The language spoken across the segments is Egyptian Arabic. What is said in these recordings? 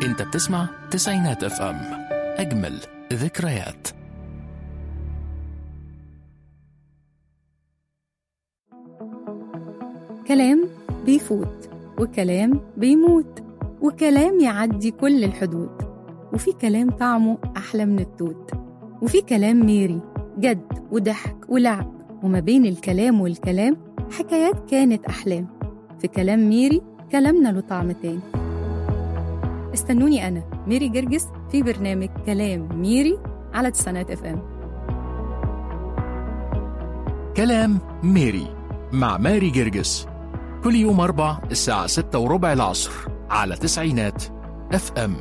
انت بتسمع تسعينات اف ام اجمل ذكريات كلام بيفوت وكلام بيموت وكلام يعدي كل الحدود وفي كلام طعمه أحلى من التوت وفي كلام ميري جد وضحك ولعب وما بين الكلام والكلام حكايات كانت أحلام في كلام ميري كلامنا له طعم تاني استنوني أنا ميري جرجس في برنامج كلام ميري على تسعينات اف ام كلام ميري مع ماري جرجس كل يوم أربع الساعة ستة وربع العصر على تسعينات اف ام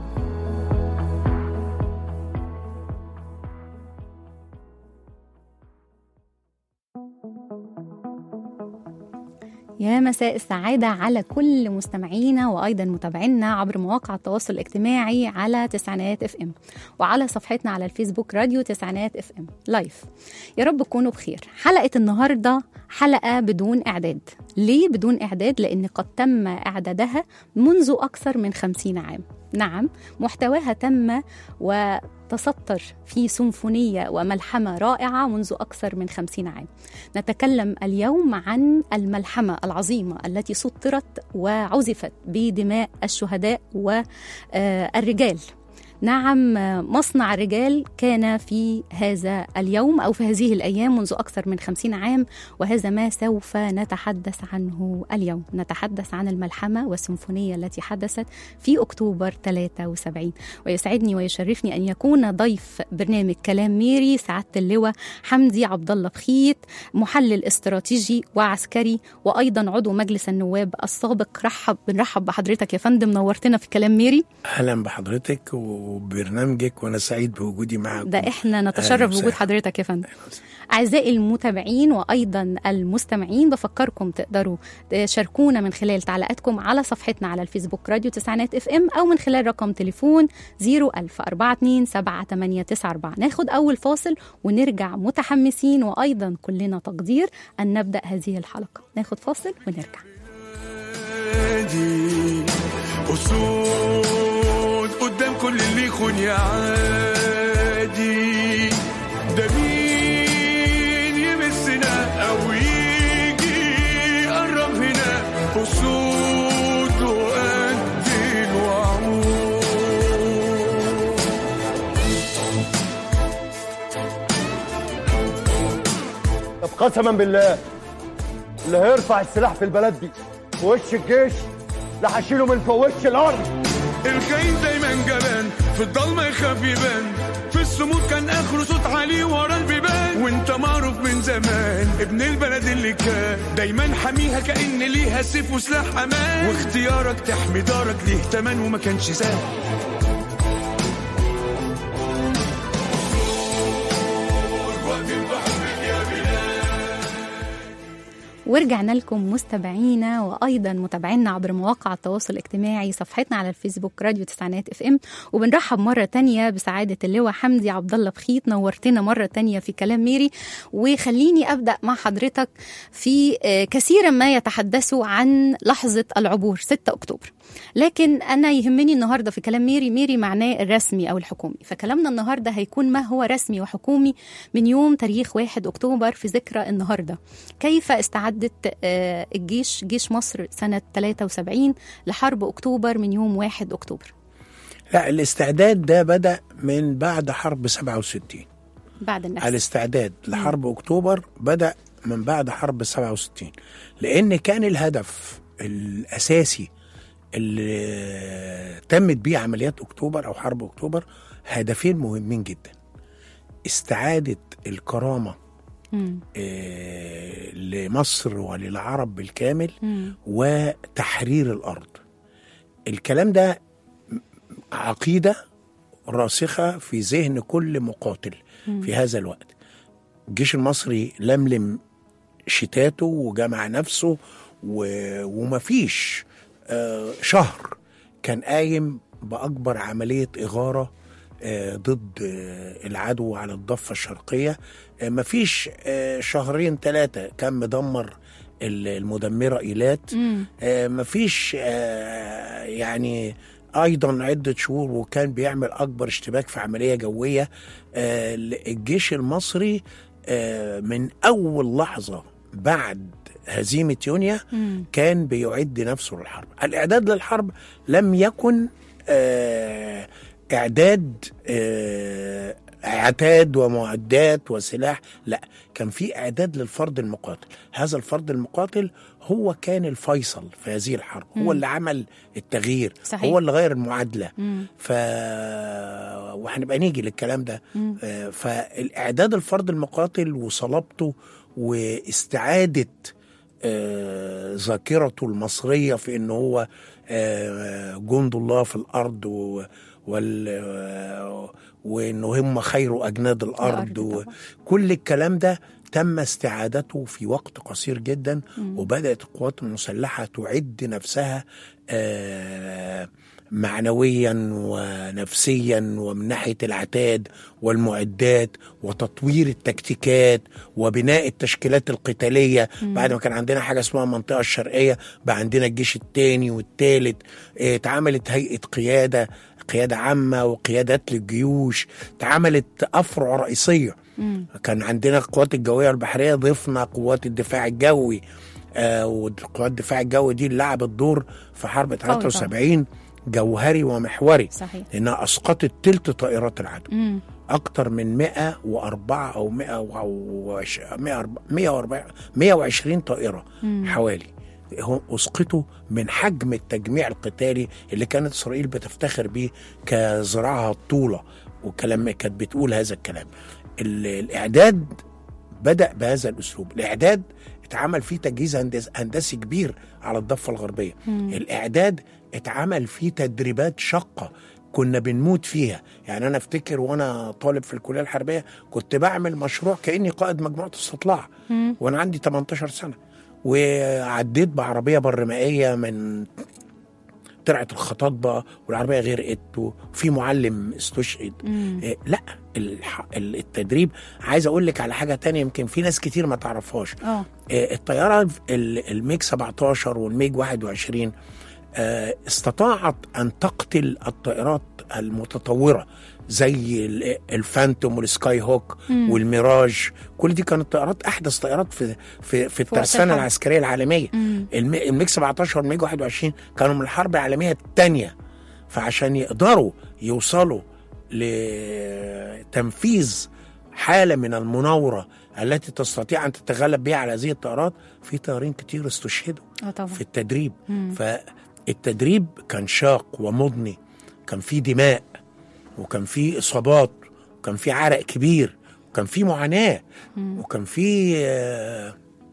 يا مساء السعادة على كل مستمعينا وأيضا متابعينا عبر مواقع التواصل الاجتماعي على تسعينات اف ام وعلى صفحتنا على الفيسبوك راديو تسعينات اف ام لايف يا رب تكونوا بخير حلقة النهاردة حلقة بدون إعداد ليه بدون إعداد؟ لأن قد تم إعدادها منذ أكثر من خمسين عام نعم محتواها تم وتسطر في سيمفونية وملحمة رائعة منذ أكثر من خمسين عام نتكلم اليوم عن الملحمة العظيمة التي سطرت وعزفت بدماء الشهداء والرجال نعم مصنع الرجال كان في هذا اليوم أو في هذه الأيام منذ أكثر من خمسين عام وهذا ما سوف نتحدث عنه اليوم نتحدث عن الملحمة والسيمفونية التي حدثت في أكتوبر 73 ويسعدني ويشرفني أن يكون ضيف برنامج كلام ميري سعادة اللواء حمدي عبد الله بخيت محلل استراتيجي وعسكري وأيضا عضو مجلس النواب السابق رحب بنرحب بحضرتك يا فندم نورتنا في كلام ميري اهلا بحضرتك وبرنامجك وانا سعيد بوجودي معكم ده احنا أهلاً نتشرف بوجود وسهلاً. حضرتك يا فندم أعزائي المتابعين وأيضا المستمعين بفكركم تقدروا تشاركونا من خلال تعليقاتكم على صفحتنا على الفيسبوك راديو تسعينات اف ام أو من خلال رقم تليفون 01000 42 7894 ناخد أول فاصل ونرجع متحمسين وأيضا كلنا تقدير أن نبدأ هذه الحلقة ناخد فاصل ونرجع عادي أسود قدام كل اللي يخون يا عادي ده مين يمسنا أو يجي يقرب هنا أسود وقد الوعود طب قسما بالله اللي هيرفع السلاح في البلد دي في وش الجيش لا هشيله من فوق وش الارض الخاين دايما جبان في الضلمة يخاف يبان في الصمود كان اخره صوت عالي ورا البيبان وانت معروف من زمان ابن البلد اللي كان دايما حاميها كأن ليها سيف وسلاح امان واختيارك تحمي دارك ليه تمن وما كانش سهل ورجعنا لكم مستمعينا وايضا متابعينا عبر مواقع التواصل الاجتماعي صفحتنا على الفيسبوك راديو تسعينات اف ام وبنرحب مره تانية بسعاده اللواء حمدي عبد الله بخيت نورتنا مره تانية في كلام ميري وخليني ابدا مع حضرتك في آه، كثيرا ما يتحدثوا عن لحظه العبور 6 اكتوبر لكن انا يهمني النهارده في كلام ميري ميري معناه الرسمي او الحكومي فكلامنا النهارده هيكون ما هو رسمي وحكومي من يوم تاريخ 1 اكتوبر في ذكرى النهارده كيف استعدت آه، الجيش جيش مصر سنه 73 لحرب اكتوبر من يوم 1 اكتوبر لا الاستعداد ده بدأ من بعد حرب 67 بعد النفس الاستعداد لحرب اكتوبر بدأ من بعد حرب 67 لان كان الهدف الاساسي اللي تمت بيه عمليات اكتوبر او حرب اكتوبر هدفين مهمين جدا استعادة الكرامة مم. آه، لمصر وللعرب بالكامل مم. وتحرير الارض الكلام ده عقيده راسخه في ذهن كل مقاتل في هذا الوقت الجيش المصري لملم شتاته وجمع نفسه و... ومفيش آه، شهر كان قايم باكبر عمليه اغاره آه، ضد آه، العدو على الضفه الشرقيه آه، مفيش آه، شهرين ثلاثه كان مدمر ال- المدمره ايلات مم. آه، مفيش آه، يعني ايضا عده شهور وكان بيعمل اكبر اشتباك في عمليه جويه آه، الجيش المصري آه، من اول لحظه بعد هزيمه يونيا كان بيعد نفسه للحرب الاعداد للحرب لم يكن آه، اعداد آه، عتاد ومعدات وسلاح لا كان في اعداد للفرد المقاتل هذا الفرد المقاتل هو كان الفيصل في هذه الحرب هو اللي عمل التغيير صحيح. هو اللي غير المعادله ف وهنبقى نيجي للكلام ده آه، فالاعداد الفرد المقاتل وصلابته واستعاده آه، ذاكرته المصريه في ان هو آه، جند الله في الارض و وال آه، وان هم خير اجناد الارض الأرض وكل الكلام ده تم استعادته في وقت قصير جدا وبدات القوات المسلحه تعد نفسها آه، معنويا ونفسيا ومن ناحيه العتاد والمعدات وتطوير التكتيكات وبناء التشكيلات القتاليه بعد ما كان عندنا حاجه اسمها المنطقه الشرقيه بقى عندنا الجيش الثاني والثالث اتعملت هيئه قياده قياده عامه وقيادات للجيوش اتعملت افرع رئيسيه كان عندنا القوات الجويه والبحريه ضفنا قوات الدفاع الجوي آه وقوات الدفاع الجوي دي اللي لعبت دور في حرب 73 جوهري ومحوري صحيح. لانها اسقطت تلت طائرات العدو مم. اكتر من 104 او 140 120 طائره حوالي هم اسقطوا من حجم التجميع القتالي اللي كانت اسرائيل بتفتخر بيه كذراعها الطوله وكلام كانت بتقول هذا الكلام ال- الاعداد بدا بهذا الاسلوب الاعداد اتعمل فيه تجهيز هندس هندسي كبير على الضفه الغربيه الاعداد اتعمل فيه تدريبات شاقه كنا بنموت فيها يعني انا افتكر وانا طالب في الكليه الحربيه كنت بعمل مشروع كاني قائد مجموعه استطلاع وانا عندي 18 سنه وعديت بعربيه برمائيه من ترعه الخطاطبه والعربيه غرقت وفي معلم استشهد إيه لا الح- التدريب عايز اقول لك على حاجه تانية يمكن في ناس كتير ما تعرفهاش اه آه، الطياره ال- الميج 17 والميج 21 آه، استطاعت ان تقتل الطائرات المتطوره زي ال- الفانتوم والسكاي هوك والميراج كل دي كانت طائرات احدث طائرات في في في الترسانه الحرب. العسكريه العالميه الم- الميج 17 والميج 21 كانوا من الحرب العالميه الثانيه فعشان يقدروا يوصلوا لتنفيذ حاله من المناوره التي تستطيع ان تتغلب بها على هذه الطائرات في طيارين كتير استشهدوا اه طبعا في التدريب فالتدريب كان شاق ومضني كان فيه دماء وكان فيه اصابات وكان فيه عرق كبير وكان فيه معاناه وكان فيه آه،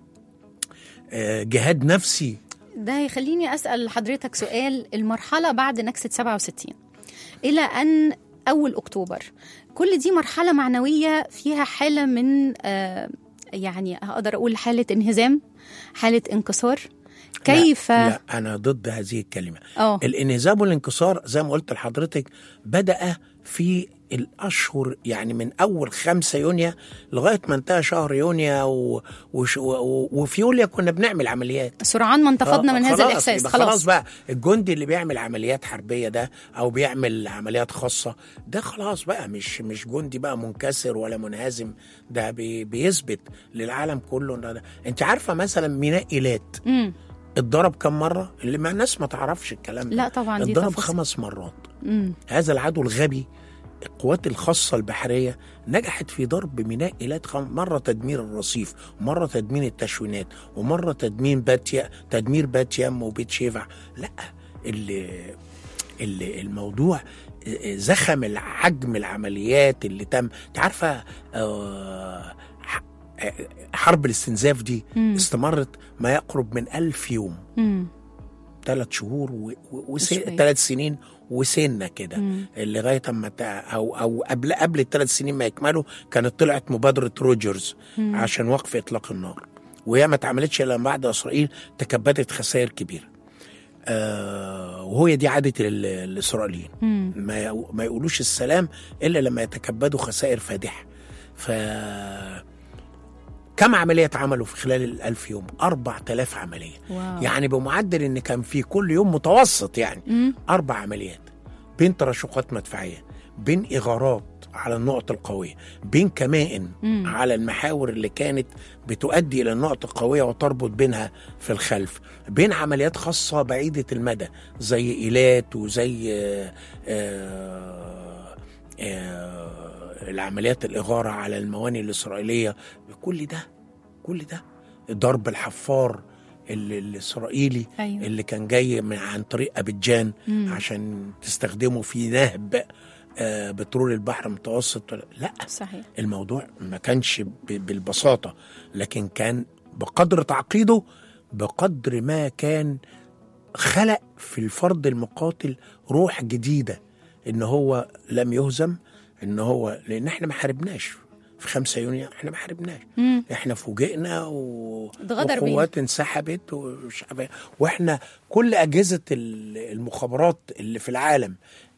آه، جهاد نفسي ده يخليني اسال حضرتك سؤال المرحله بعد نكسه 67 الى ان اول اكتوبر كل دي مرحله معنويه فيها حاله من آه يعني اقدر اقول حاله انهزام حاله انكسار كيف لا, لا انا ضد هذه الكلمه اه الانهزام والانكسار زي ما قلت لحضرتك بدا في الاشهر يعني من اول خمسة يونيو لغايه ما انتهى شهر يونيو و... وش... و... وفي يوليو كنا بنعمل عمليات سرعان ما انتفضنا آه، من هذا خلاص، الاحساس يبقى خلاص, خلاص بقى الجندي اللي بيعمل عمليات حربيه ده او بيعمل عمليات خاصه ده خلاص بقى مش مش جندي بقى منكسر ولا منهزم ده بي بيثبت للعالم كله إن ده انت عارفه مثلا ميناء ايلات مم. اتضرب كم مره اللي ما الناس ما تعرفش الكلام ده لا طبعاً، دي اتضرب تفاصيل. خمس مرات مم. هذا العدو الغبي القوات الخاصة البحرية نجحت في ضرب ميناء إيلات خم... مرة تدمير الرصيف ومرة تدمير التشوينات ومرة تدمير باتيا تدمير بات يم وبيت شيفع لا اللي اللي الموضوع زخم الحجم العمليات اللي تم انت عارفه آه، ح- آه، حرب الاستنزاف دي استمرت ما يقرب من ألف يوم مم. ثلاث شهور و... و... وس... شوية. ثلاث سنين وسنه كده لغايه اما تا... او او قبل قبل الثلاث سنين ما يكملوا كانت طلعت مبادره روجرز عشان وقف اطلاق النار وهي ما اتعملتش الا بعد اسرائيل تكبدت خسائر كبيره آه وهي دي عاده ال- الاسرائيليين ما, ي... ما يقولوش السلام الا لما يتكبدوا خسائر فادحه ف كم عملية اتعملوا في خلال الألف يوم؟ أربع تلاف عملية واو. يعني بمعدل إن كان في كل يوم متوسط يعني أربع عمليات بين تراشقات مدفعيه بين اغارات على النقط القويه بين كمائن مم. على المحاور اللي كانت بتؤدي الى النقط القويه وتربط بينها في الخلف بين عمليات خاصه بعيده المدى زي ايلات وزي آه، آه، آه، العمليات الاغاره على الموانئ الاسرائيليه كل ده كل ده ضرب الحفار ال- الاسرائيلي أيوة. اللي كان جاي من عن طريق ابيجان مم. عشان تستخدمه في نهب آه، بترول البحر المتوسط لا صحيح الموضوع ما كانش ب- بالبساطة لكن كان بقدر تعقيده بقدر ما كان خلق في الفرد المقاتل روح جديدة ان هو لم يهزم ان هو لان احنا ما حاربناش في 5 يونيو احنا ما حاربناش مم. احنا فوجئنا و... اتغدر بينا. وقوات انسحبت وشعب واحنا كل اجهزه ال- المخابرات اللي في العالم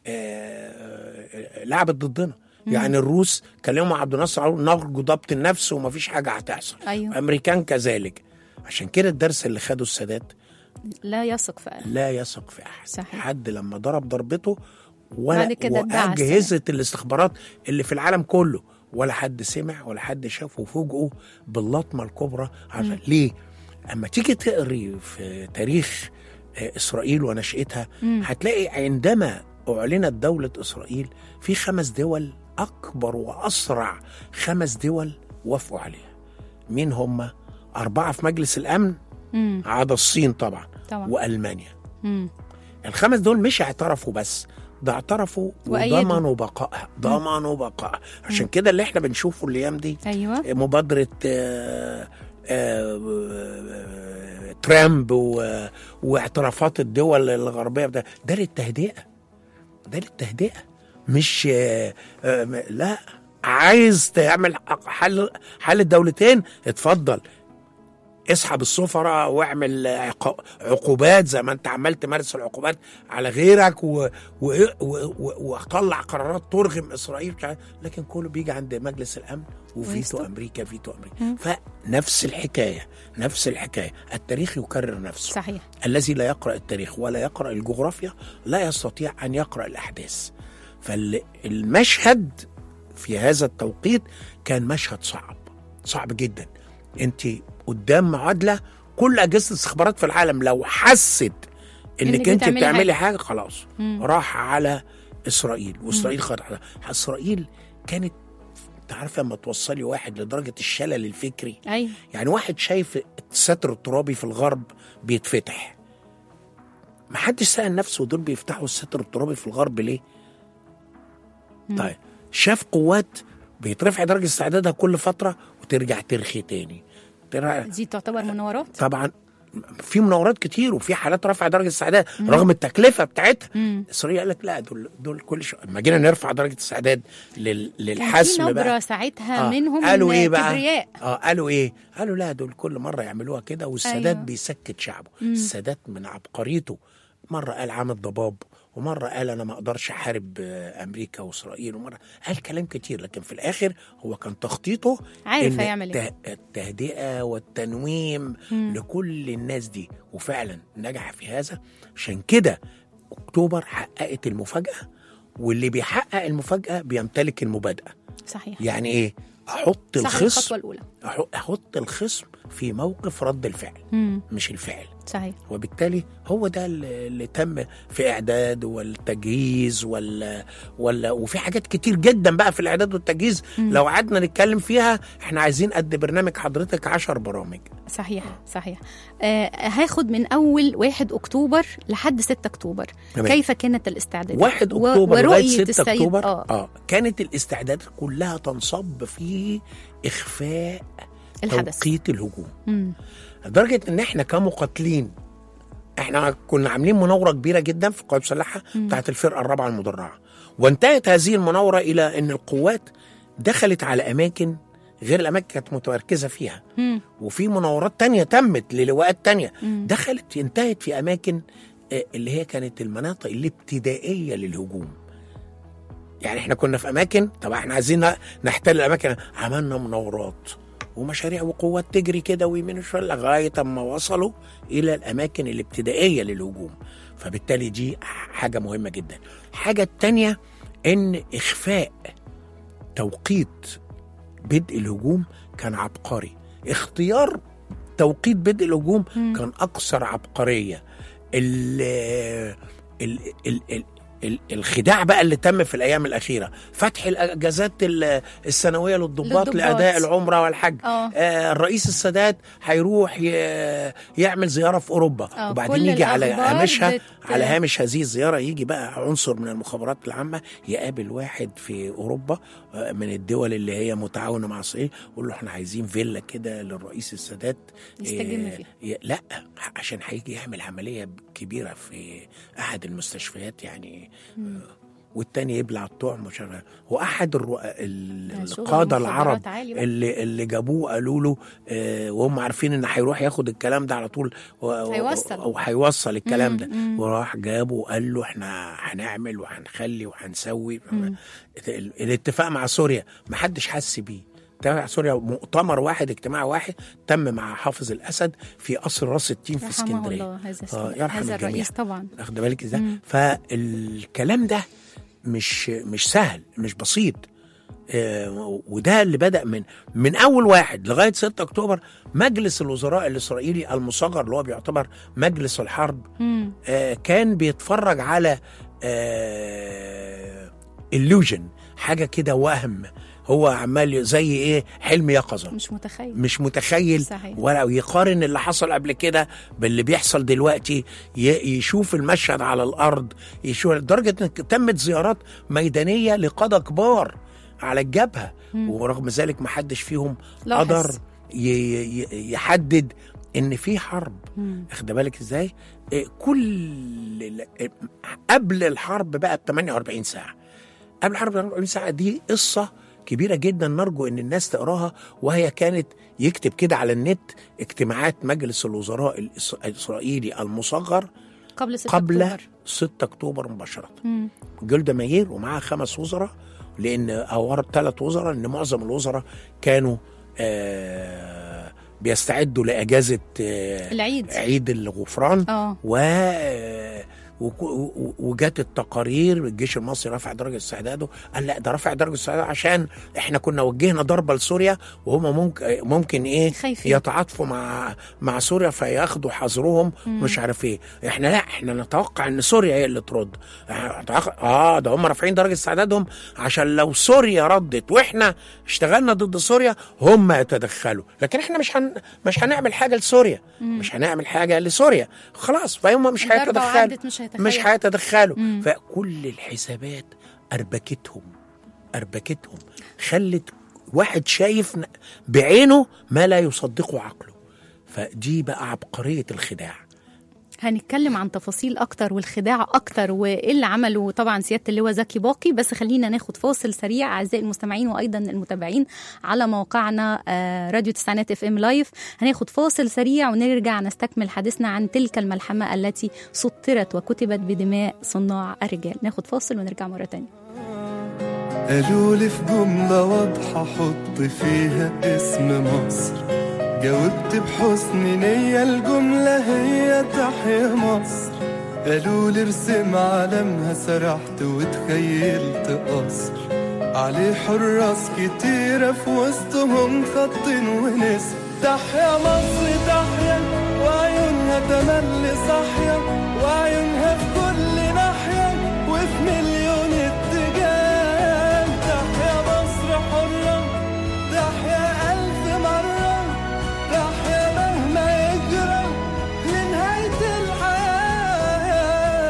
آه، لعبت ضدنا يعني الروس كلموا عبد الناصر قالوا نرجو ضبط النفس ومفيش حاجه هتحصل أيوة. امريكان كذلك عشان كده الدرس اللي خده السادات لا يثق في أحد. لا يثق في احد صحيح. حد لما ضرب ضربته ولا بعد كده ادعى واجهزه الاستخبارات اللي في العالم كله ولا حد سمع ولا حد شاف وفوجئوا باللطمه الكبرى عشان ليه؟ اما تيجي تقري في تاريخ آه، اسرائيل ونشاتها هتلاقي عندما اعلنت دوله اسرائيل في خمس دول اكبر واسرع خمس دول وافقوا عليها مين هم؟ اربعه في مجلس الامن مم. عدا الصين طبعا طبعا. والمانيا مم. الخمس دول مش اعترفوا بس ده اعترفوا وأيدوا. وضمنوا بقائها ضمنوا بقائها عشان كده اللي احنا بنشوفه الايام دي أيوة مبادره آه، آه، آه، ترامب و- واعترافات الدول الغربيه ده ده للتهدئه ده للتهدئه مش آه، آه، م- لا عايز تعمل حل حل الدولتين اتفضل اسحب السفراء واعمل عق- عقوبات زي ما انت عمال تمارس العقوبات على غيرك و- و- و- و- وطلع قرارات ترغم اسرائيل مش عارف. لكن كله بيجي عند مجلس الامن وفيتو ويستو. امريكا فيتو امريكا فنفس الحكايه نفس الحكايه التاريخ يكرر نفسه صحيح الذي لا يقرأ التاريخ ولا يقرأ الجغرافيا لا يستطيع أن يقرأ الأحداث فالمشهد في هذا التوقيت كان مشهد صعب صعب جدا أنت قدام معادلة كل أجهزة الاستخبارات في العالم لو حست إنك انك انت بتعملي بتعملي حاجة. حاجه خلاص راح على اسرائيل واسرائيل خد على اسرائيل كانت انت عارفه لما توصلي واحد لدرجه الشلل الفكري أيوة يعني واحد شايف الستر الترابي في الغرب بيتفتح ما حدش سأل نفسه دول بيفتحوا الستر الترابي في الغرب ليه طيب شاف قوات بيترفع درجة استعدادها كل فترة وترجع ترخي تاني ترجع دي تعتبر مناورات طبعا في مناورات كتير وفي حالات رفع درجه استعداد رغم التكلفه بتاعتها اسرائيل قال لك لا دول دول كل شو... لما جينا نرفع درجه استعداد لل... كان في للحسم نبرة بقى ساعتها آه، منهم قالوا ايه بقى كبرياء اه قالوا ايه قالوا لا دول كل مره يعملوها كده والسادات أيوة. أيوة. بيسكت شعبه السادات من عبقريته مره قال عامل ضباب ومره قال انا ما اقدرش احارب آه، امريكا واسرائيل ومره قال كلام كتير لكن في الاخر هو كان تخطيطه عارف إن هيعمل إيه. الته- التهدئه والتنويم لكل الناس دي وفعلا نجح في هذا عشان كده اكتوبر حققت المفاجاه واللي بيحقق المفاجاه بيمتلك المبادئه صحيح يعني ايه احط صح الخصم الخطوة الأولى أح- احط الخصم في موقف رد الفعل مم. مش الفعل صحيح وبالتالي هو ده اللي اللي تم في اعداد والتجهيز ولا ولا وفي حاجات كتير جدا بقى في الاعداد والتجهيز لو قعدنا نتكلم فيها احنا عايزين قد برنامج حضرتك عشر برامج صحيح صحيح آه هاخد من اول 1 اكتوبر لحد 6 اكتوبر تمام. كيف كانت الاستعدادات واحد و- اكتوبر لغايه ورؤية 6 السيد- اكتوبر اه اه كانت الاستعدادات كلها تنصب في اخفاء الحدث توقيت الهجوم مم. لدرجه ان احنا كمقاتلين احنا كنا عاملين مناوره كبيره جدا في القوات المسلحه بتاعت الفرقه الرابعه المدرعه وانتهت هذه المناوره الى ان القوات دخلت على اماكن غير الاماكن كانت متمركزه فيها مم. وفي مناورات تانية تمت للواءات تانية دخلت انتهت في اماكن آه، اللي هي كانت المناطق الابتدائيه للهجوم يعني احنا كنا في اماكن طبعا احنا عايزين نحتل الاماكن عملنا مناورات ومشاريع وقوات تجري كده ويمين وشمال لغايه اما وصلوا الى الاماكن الابتدائيه للهجوم فبالتالي دي حاجه مهمه جدا الحاجه الثانيه ان اخفاء توقيت بدء الهجوم كان عبقري اختيار توقيت بدء الهجوم كان اكثر عبقريه ال ال ال ال ال- الخداع بقى اللي تم في الايام الاخيره فتح الاجازات ال- السنويه للضباط للضباط. لاداء العمره والحج آه. آه الرئيس السادات هيروح ي- يعمل زياره في اوروبا آه، وبعدين كل يجي على الأخبار هامشها بت- على هامش هذه الزياره يجي بقى عنصر من المخابرات العامه يقابل واحد في اوروبا آه، من الدول اللي هي متعاونه مع اسرائيل يقول له احنا عايزين فيلا كده للرئيس السادات يستجم آه، فيها. ي- لا عشان هيجي يعمل عمليه كبيره في احد المستشفيات يعني آه، والتاني يبلع الطعم مش عارف هو احد الرؤ... ال- ده شغل القاده المخابرات العرب عالي بقى. اللي اللي جابوه قالوا له آه، وهم عارفين ان هيروح ياخد الكلام ده على طول و- هيوصل. او هيوصل الكلام ده مم، مم. وراح جابه وقال له احنا هنعمل وهنخلي وهنسوي ال- الاتفاق مع سوريا ما حدش حس بيه اتفاق مع سوريا مؤتمر واحد اجتماع واحد تم مع حافظ الاسد في قصر راس التين في رحمه اسكندريه الله هذا آه، السيد- يرحم هذا الجميع. الرئيس طبعا واخد بالك ازاي فالكلام ده مش مش سهل مش بسيط آه، وده اللي بدا من من اول واحد لغايه 6 اكتوبر مجلس الوزراء الاسرائيلي المصغر اللي هو بيعتبر مجلس الحرب مم. آه، كان بيتفرج على illusion حاجه كده وهم هو عمال زي ايه حلم يقظه مش متخيل مش متخيل صحيح. ولا يقارن اللي حصل قبل كده باللي بيحصل دلوقتي ي- يشوف المشهد على الارض يشوف لدرجه ان تمت زيارات ميدانيه لقاده كبار على الجبهه ورغم ذلك ما حدش فيهم لاحظ. قدر ي- ي- يحدد ان في حرب مم. واخد بالك ازاي إيه، كل ال- إيه، قبل الحرب بقى ب 48 ساعه قبل الحرب ب 48 ساعه دي قصه كبيره جدا نرجو ان الناس تقراها وهي كانت يكتب كده على النت اجتماعات مجلس الوزراء الإس- الاسرائيلي المصغر قبل 6 قبل أكتوبر. 6 اكتوبر مباشره مم. جولدا ماير ومعاها خمس وزراء لان او ثلاث وزراء ان معظم الوزراء كانوا آه بيستعدوا لاجازه آه العيد. عيد الغفران اه و وك- و- وجات التقارير الجيش المصري رفع درجه استعداده قال لا ده رفع درجه استعداده عشان احنا كنا وجهنا ضربه لسوريا وهم ممكن ممكن ايه خايفين. يتعاطفوا مع مع سوريا فياخدوا حذرهم مش عارف ايه احنا لا احنا نتوقع ان سوريا هي اللي ترد أتوقع- اه ده هم رافعين درجه استعدادهم عشان لو سوريا ردت واحنا اشتغلنا ضد سوريا هم يتدخلوا لكن احنا مش هن... مش هنعمل حاجه لسوريا مش هنعمل حاجه لسوريا خلاص فهم مش الضربة هيتدخلوا وعدت مش هيتخيل. مش هيتدخلوا فكل الحسابات اربكتهم اربكتهم خلت واحد شايف ن- بعينه ما لا يصدقه عقله فدي بقى عبقريه الخداع هنتكلم عن تفاصيل اكتر والخداع اكتر وايه اللي عمله طبعا سياده اللواء زكي باقي بس خلينا ناخد فاصل سريع اعزائي المستمعين وايضا المتابعين على موقعنا آه، راديو تسعينات اف ام لايف هناخد فاصل سريع ونرجع نستكمل حديثنا عن تلك الملحمه التي سطرت وكتبت بدماء صناع الرجال ناخد فاصل ونرجع مره تانية قالوا لي في جملة واضحة حط فيها اسم مصر جاوبت بحسن نية الجملة هي تحيا مصر قالوا لي ارسم علمها سرحت وتخيلت قصر عليه حراس كتيرة في وسطهم خط ونسر تحيا مصر تحيا وعيونها تملي صاحية وعيونها في كل ناحية وفي مليون اتجاه تحيا مصر حرة تحيا ألف مرة تحيا مهما يجرى لنهاية الحياة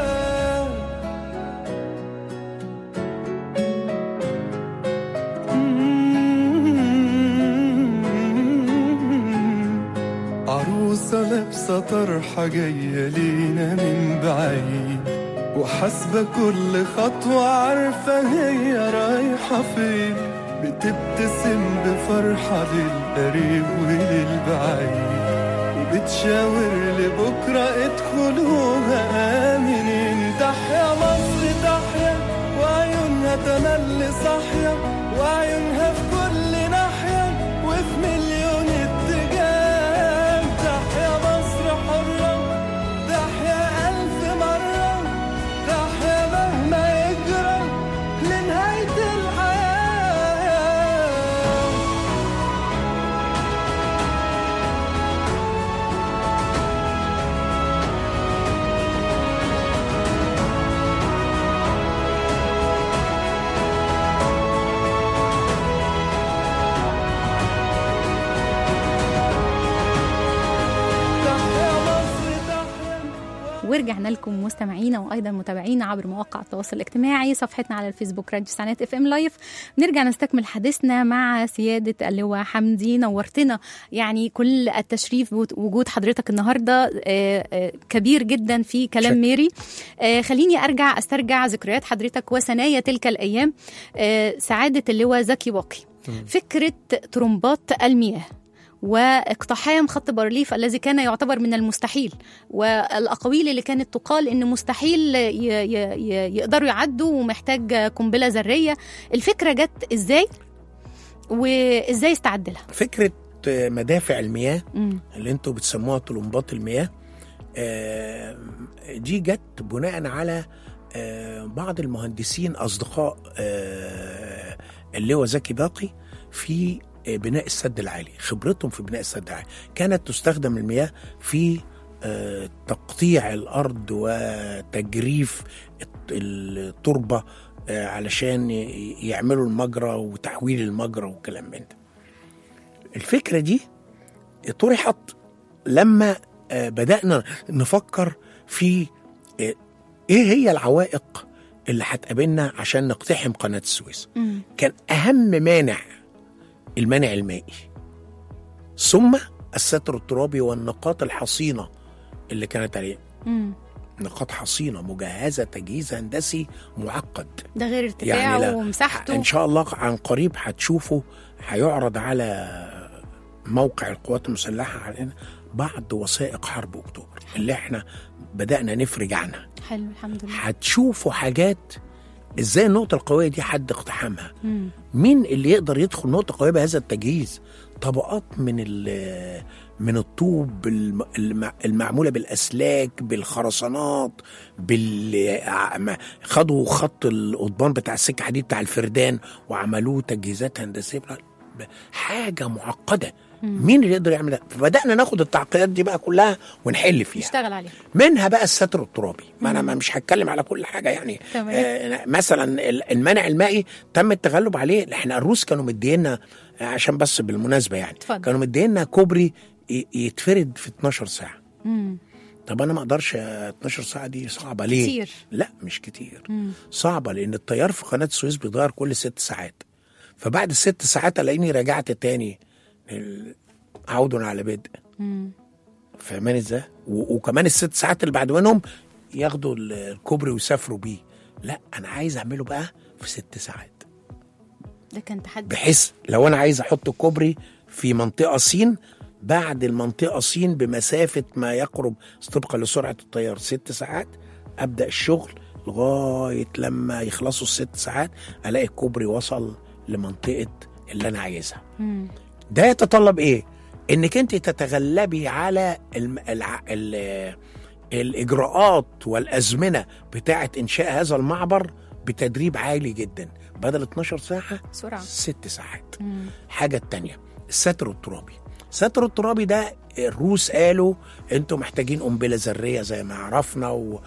عروسة لابسة طرحة جاية لينا من بعيد وحاسبة كل خطوة عارفة هي رايحة فين بتبتسم بفرحة للقريب وللبعيد وبتشاور لبكرة ادخلوها آمنين تحيا مصر تحيا وعيونها تملي صاحية وعيونها في كل ناحية وفي مليون ورجعنا لكم مستمعينا وايضا متابعينا عبر مواقع التواصل الاجتماعي صفحتنا على الفيسبوك راديو سنات اف ام لايف نرجع نستكمل حديثنا مع سياده اللواء حمدي نورتنا يعني كل التشريف بوجود حضرتك النهارده آه، آه، كبير جدا في كلام شكرا. ميري آه، خليني ارجع استرجع ذكريات حضرتك وثنايا تلك الايام آه، سعاده اللواء زكي واقي فكره طرمبات المياه واقتحام خط بارليف الذي كان يعتبر من المستحيل والاقاويل اللي كانت تقال ان مستحيل ي- ي- ي- يقدروا يعدوا ومحتاج قنبله ذريه الفكره جت ازاي وازاي استعد لها فكره آه، مدافع المياه مم. اللي انتوا بتسموها طلمبات المياه آه، دي جت بناء على آه، بعض المهندسين اصدقاء آه، اللواء زكي باقي في آه، بناء السد العالي خبرتهم في بناء السد العالي كانت تستخدم المياه في آه، تقطيع الارض وتجريف الت- التربه آه، علشان ي- يعملوا المجرى وتحويل المجرى وكلام من ده الفكره دي طرحت لما آه، بدأنا نفكر في آه، ايه هي العوائق اللي هتقابلنا عشان نقتحم قناة السويس مم. كان أهم مانع المانع المائي ثم الستر الترابي والنقاط الحصينة اللي كانت عليه مم. نقاط حصينة مجهزة تجهيز هندسي معقد ده غير ارتفاعه يعني لا، ومساحته ان شاء الله عن قريب هتشوفوا هيعرض على موقع القوات المسلحه علينا بعض وثائق حرب اكتوبر اللي احنا بدانا نفرج عنها حلو الحمد لله هتشوفوا حاجات ازاي النقطه القويه دي حد اقتحمها مم. مين اللي يقدر يدخل نقطه قويه بهذا التجهيز طبقات من ال- من الطوب الم- الم- المعموله بالاسلاك بالخرسانات بال ع- خدوا خط القضبان بتاع السكه حديد بتاع الفردان وعملوه تجهيزات هندسيه ب- حاجه معقده مين اللي يقدر يعمل ده فبدانا ناخد التعقيدات دي بقى كلها ونحل فيها نشتغل عليها منها بقى الستر الترابي ما انا ما مش هتكلم على كل حاجه يعني تمام. آه مثلا ال- المنع المائي تم التغلب عليه احنا الروس كانوا مدينا آه، عشان بس بالمناسبه يعني اتفضل. كانوا مدينا كوبري ي- يتفرد في 12 ساعه مم. طب انا ما اقدرش آه، 12 ساعه دي صعبه ليه كتير. لا مش كتير مم. صعبه لان التيار في قناه السويس بيتغير كل ست ساعات فبعد الست ساعات الاقيني رجعت تاني ال- عود على بدء مم. فاهمان ازاي؟ و- وكمان الست ساعات اللي بعد منهم ياخدوا ال- الكوبري ويسافروا بيه لا انا عايز اعمله بقى في ست ساعات ده كان تحدي بحيث لو انا عايز احط الكوبري في منطقه سين بعد المنطقه سين بمسافه ما يقرب طبقا لسرعه التيار ست ساعات ابدا الشغل لغايه لما يخلصوا الست ساعات الاقي الكوبري وصل لمنطقه اللي انا عايزها مم. ده يتطلب ايه؟ انك انت تتغلبي على الم... الع... ال... الاجراءات والازمنه بتاعه انشاء هذا المعبر بتدريب عالي جدا بدل 12 ساعه سرعه ست ساعات مم. حاجه التانية الستر الترابي الستر الترابي ده الروس قالوا انتوا محتاجين قنبله ذريه زي ما عرفنا و...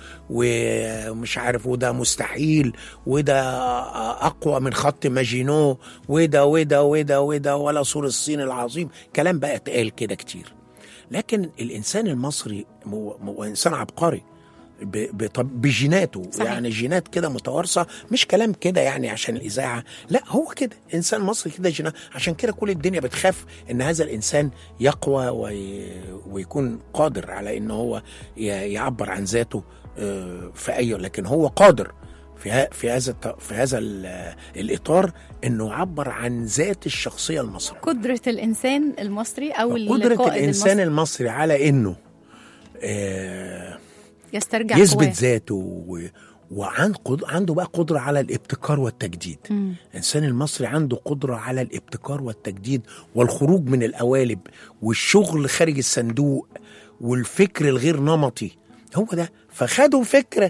ومش عارف وده مستحيل وده اقوى من خط ماجينو وده وده وده وده ولا سور الصين العظيم كلام بقى اتقال كده كتير لكن الانسان المصري مو... مو... انسان عبقري ب- بطب- بجيناته صحيح. يعني جينات كده متوارثه مش كلام كده يعني عشان الاذاعه لا هو كده انسان مصري كده جينات عشان كده كل الدنيا بتخاف ان هذا الانسان يقوى وي... ويكون قادر على ان هو ي... يعبر عن ذاته آه، في اي لكن هو قادر في ها... في هذا الت... في هذا ال... الاطار انه يعبر عن ذات الشخصيه المصريه قدره الانسان المصري او قدره القائد الانسان المصري المصري على انه آه يسترجع يثبت قواه. ذاته و... وعن قد... عنده بقى قدرة على الابتكار والتجديد مم. الإنسان المصري عنده قدرة على الابتكار والتجديد والخروج من القوالب والشغل خارج الصندوق والفكر الغير نمطي هو ده فخدوا فكرة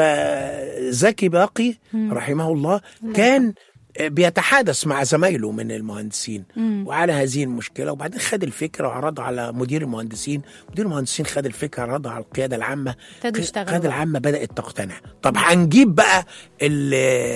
فزكي باقي رحمه الله كان بيتحادث مع زمايله من المهندسين وعلى هذه المشكله وبعدين خد الفكره وعرضها على مدير المهندسين مدير المهندسين خد الفكره عرضها على القياده العامه ابتدوا يشتغلوا القياده بقى. العامه بدات تقتنع طب هنجيب بقى ال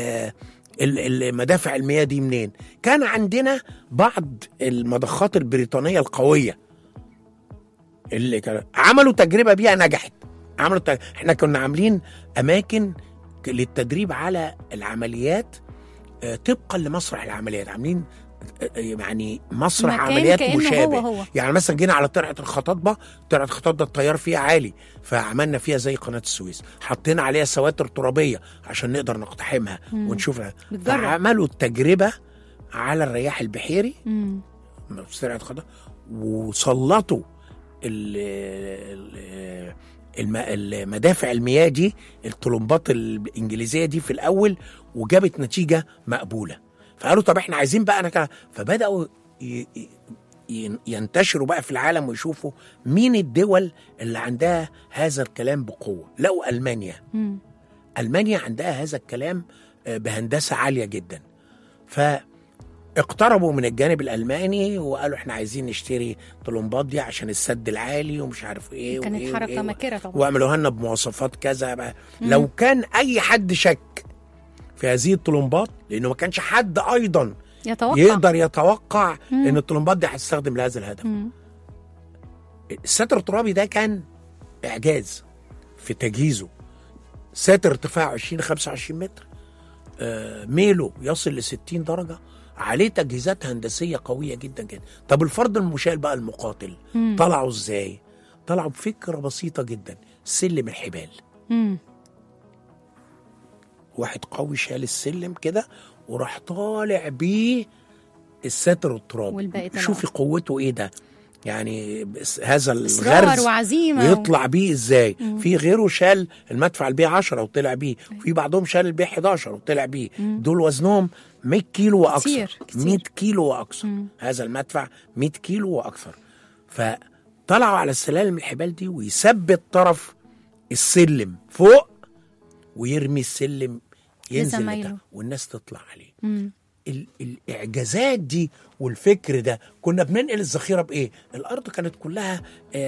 ال- المدافع المياه دي منين كان عندنا بعض المضخات البريطانيه القويه اللي كان عملوا تجربه بيها نجحت عملوا الت- احنا كنا عاملين اماكن ك- للتدريب على العمليات آه، طبقا لمسرح العمليات عاملين آه، آه، يعني مسرح مكان عمليات كأنه مشابه هو هو. يعني مثلا جينا على ترعه الخطاطبه ترعه الخطاطبه التيار فيها عالي فعملنا فيها زي قناه السويس حطينا عليها سواتر ترابيه عشان نقدر نقتحمها ونشوفها بتجرب. فعملوا التجربه على الرياح البحيري مم. في ترعه الخطاطبه وسلطوا ال- ال- الم- المدافع المياه دي الطلمبات الانجليزيه دي في الاول وجابت نتيجه مقبوله فقالوا طب احنا عايزين بقى انا كده فبداوا ي- ي- ينتشروا بقى في العالم ويشوفوا مين الدول اللي عندها هذا الكلام بقوه لقوا المانيا مم. المانيا عندها هذا الكلام آه، بهندسه عاليه جدا فاقتربوا من الجانب الالماني وقالوا احنا عايزين نشتري طلمبات دي عشان السد العالي ومش عارف ايه كانت وإيه حركة وإيه ماكرة طبعا. واعملوها لنا بمواصفات كذا بقى. لو كان اي حد شك في هذه الطلمبات لانه ما كانش حد ايضا يتوقع يقدر يتوقع ان الطلمبات دي هتستخدم لهذا الهدف مم. الساتر الترابي ده كان اعجاز في تجهيزه ساتر ارتفاعه 20 25 متر آه، ميله يصل ل 60 درجه عليه تجهيزات هندسيه قويه جدا جدا طب الفرد المشال بقى المقاتل طلعوا ازاي طلعوا بفكره بسيطه جدا سلم الحبال مم. واحد قوي شال السلم كده وراح طالع بيه الساتر الترابي والباقي طلع. شوفي قوته ايه ده يعني بس- هذا إصرار الغرز وعزيمة ويطلع بيه ازاي في غيره شال المدفع البي 10 وطلع بيه في بعضهم شال البي 11 وطلع بيه دول وزنهم 100 كيلو واكثر كتير، كتير. 100 كيلو واكثر هذا المدفع 100 كيلو واكثر فطلعوا على السلالم الحبال دي ويثبت طرف السلم فوق ويرمي السلم ينزل لزمايله. لتحت والناس تطلع عليه مم. ال- الاعجازات دي والفكر ده كنا بننقل الذخيره بايه؟ الارض كانت كلها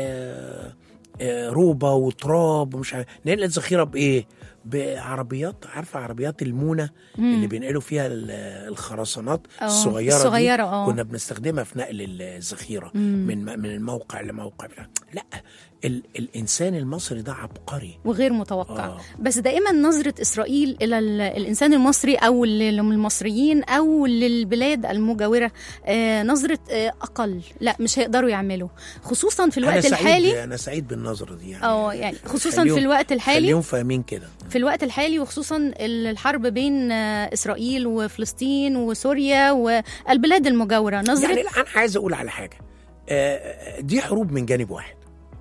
آه آه روبه وتراب ومش عارف ننقل الذخيره بايه؟ بعربيات عارفه عربيات المونه اللي بينقلوا فيها ال- الخرسانات آه، الصغيره الصغيرة، دي آه. كنا بنستخدمها في نقل الذخيره من من الموقع لموقع لا ال الانسان المصري ده عبقري وغير متوقع آه. بس دائما نظرة إسرائيل إلى ال- الإنسان المصري أو للمصريين أو للبلاد المجاورة آه نظرة آه أقل لا مش هيقدروا يعملوا خصوصا في الوقت أنا سعيد الحالي انا سعيد بالنظره دي يعني اه يعني خصوصا خليهم- في الوقت الحالي خليهم فاهمين كده في الوقت الحالي وخصوصا ال- الحرب بين آه، إسرائيل وفلسطين وسوريا والبلاد المجاورة نظرة يعني لا، انا عايز اقول على حاجه آه، دي حروب من جانب واحد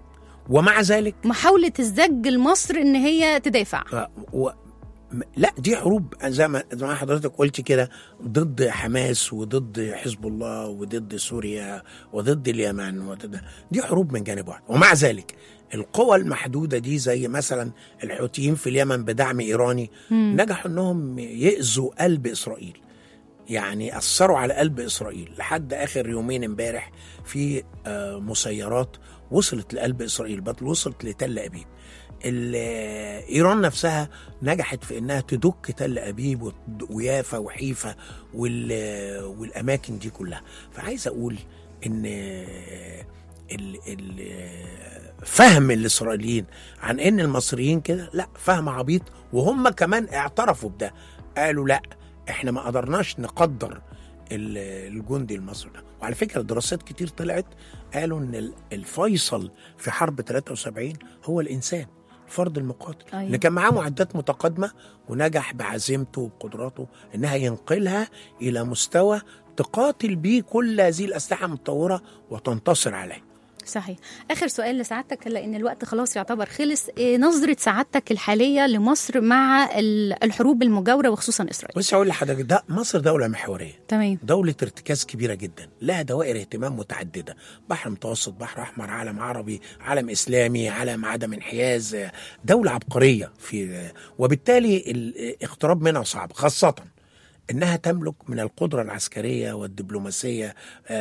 ومع ذلك محاولة الزج لمصر إن هي تدافع آه، و م- لا دي حروب زي ما زي ما حضرتك قلت كده ضد حماس وضد حزب الله وضد سوريا وضد اليمن وضد دي حروب من جانب واحد ومع ذلك القوى المحدوده دي زي مثلا الحوثيين في اليمن بدعم ايراني نجحوا انهم يأذوا قلب اسرائيل يعني اثروا على قلب اسرائيل لحد اخر يومين امبارح في آه، مسيرات وصلت لقلب اسرائيل بل وصلت لتل ابيب ال- آه، ايران نفسها نجحت في انها تدك تل ابيب وت- ويافا وحيفا وال- آه، والاماكن دي كلها فعايز اقول ان آه، ال ال آه، فهم الاسرائيليين عن ان المصريين كده لا فهم عبيط وهم كمان اعترفوا بده قالوا لا احنا ما قدرناش نقدر ال- الجندي المصري ده وعلى فكره دراسات كتير طلعت قالوا ان ال- الفيصل في حرب 73 هو الانسان الفرد المقاتل أيوة. اللي كان معاه معدات متقدمه ونجح بعزيمته وبقدراته انها ينقلها الى مستوى تقاتل بيه كل هذه الاسلحه المتطوره وتنتصر عليه صحيح اخر سؤال لسعادتك لان الوقت خلاص يعتبر خلص إيه نظره سعادتك الحاليه لمصر مع ال- الحروب المجاوره وخصوصا اسرائيل بص اقول لحضرتك ده مصر دوله محوريه تمام دولة ارتكاز كبيرة جدا لها دوائر اهتمام متعددة بحر متوسط بحر أحمر عالم عربي عالم إسلامي عالم عدم انحياز دولة عبقرية في وبالتالي الاقتراب منها صعب خاصة انها تملك من القدره العسكريه والدبلوماسيه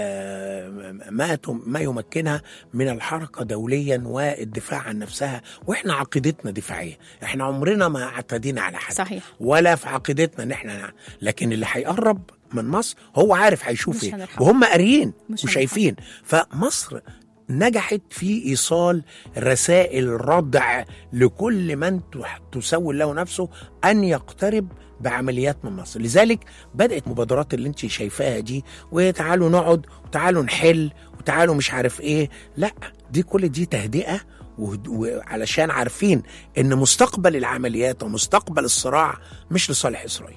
آه، ما تم- ما يمكنها من الحركه دوليا والدفاع عن نفسها واحنا عقيدتنا دفاعيه احنا عمرنا ما اعتدينا على حد صحيح. ولا في عقيدتنا ان احنا نع- لكن اللي هيقرب من مصر هو عارف هيشوف مش ايه هنرحمه. وهم قاريين مش وشايفين فمصر نجحت في ايصال رسائل ردع لكل من تح- تسول له نفسه ان يقترب بعمليات من مصر لذلك بدات مبادرات اللي انت شايفاها دي وتعالوا نقعد وتعالوا نحل وتعالوا مش عارف ايه لا دي كل دي تهدئه وهد- وعلشان عارفين ان مستقبل العمليات ومستقبل الصراع مش لصالح اسرائيل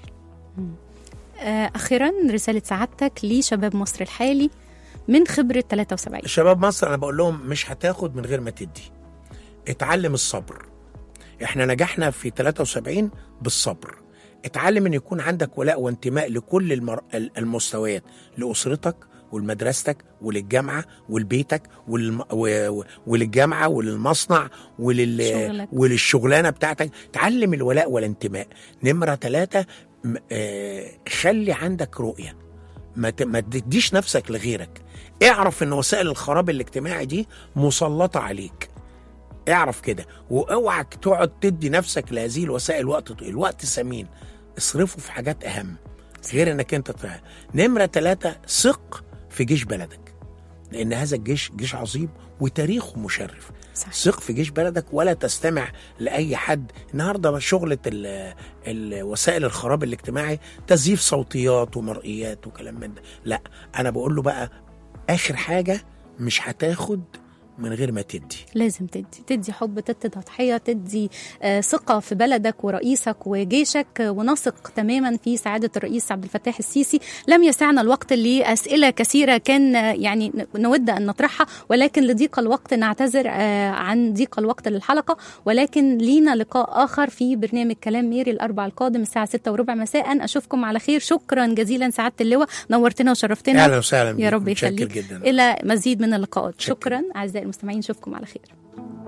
آه، اخيرا رساله سعادتك لشباب مصر الحالي من خبره 73 شباب مصر انا بقول لهم مش هتاخد من غير ما تدي اتعلم الصبر احنا نجحنا في 73 بالصبر اتعلم ان يكون عندك ولاء وانتماء لكل المر... المستويات لاسرتك ولمدرستك وللجامعه ولبيتك وللم... و... و- وللجامعه وللمصنع ولل... شغلك. وللشغلانه بتاعتك تعلم الولاء والانتماء نمره ثلاثة م... آه... خلي عندك رؤيه ما ت- ما تديش نفسك لغيرك اعرف ان وسائل الخراب الاجتماعي دي مسلطه عليك اعرف كده واوعى تقعد تدي نفسك لهذه الوسائل وقت طويل الوقت ثمين اصرفه في حاجات اهم غير انك انت تفهم. نمره ثلاثة ثق في جيش بلدك لان هذا الجيش جيش عظيم وتاريخه مشرف صحيح. ثق في جيش بلدك ولا تستمع لاي حد النهارده شغله ال- ال- وسائل الخراب الاجتماعي تزييف صوتيات ومرئيات وكلام من ده لا انا بقول له بقى اخر حاجه مش هتاخد من غير ما تدي لازم تدي تدي حب تدي تضحية تدي آه، ثقة في بلدك ورئيسك وجيشك آه، ونثق تماما في سعادة الرئيس عبد الفتاح السيسي لم يسعنا الوقت لأسئلة كثيرة كان آه، يعني ن- نود أن نطرحها ولكن لضيق الوقت نعتذر آه، عن ضيق الوقت للحلقة ولكن لينا لقاء آخر في برنامج كلام ميري الأربع القادم الساعة 6 وربع مساء أشوفكم على خير شكرا جزيلا سعادة اللواء نورتنا وشرفتنا اهلا وسهلا يا بيكم. رب متشكر يخليك جدا الى مزيد من اللقاءات شكراً. شكرا اعزائي المستمعين نشوفكم على خير